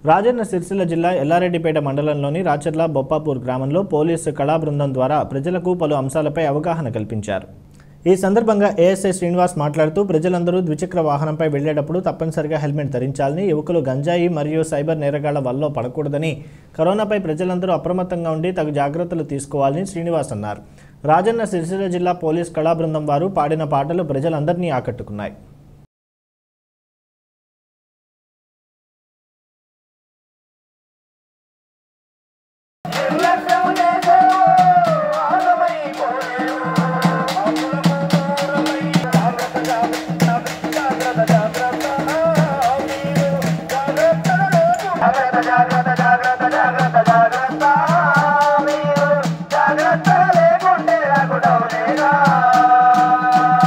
రాజన్న సిరిసిల్ల జిల్లా ఎల్లారెడ్డిపేట మండలంలోని రాచర్ల బొప్పాపూర్ గ్రామంలో పోలీసు కళా బృందం ద్వారా ప్రజలకు పలు అంశాలపై అవగాహన కల్పించారు ఈ సందర్భంగా ఏఎస్ఐ శ్రీనివాస్ మాట్లాడుతూ ప్రజలందరూ ద్విచక్ర వాహనంపై వెళ్లేటప్పుడు తప్పనిసరిగా హెల్మెట్ ధరించాలని యువకులు గంజాయి మరియు సైబర్ నేరగాళ్ల వల్ల పడకూడదని కరోనాపై ప్రజలందరూ అప్రమత్తంగా ఉండి తగు జాగ్రత్తలు తీసుకోవాలని శ్రీనివాస్ అన్నారు రాజన్న సిరిసిల్ల జిల్లా పోలీస్ కళా బృందం వారు పాడిన పాటలు ప్రజలందరినీ ఆకట్టుకున్నాయి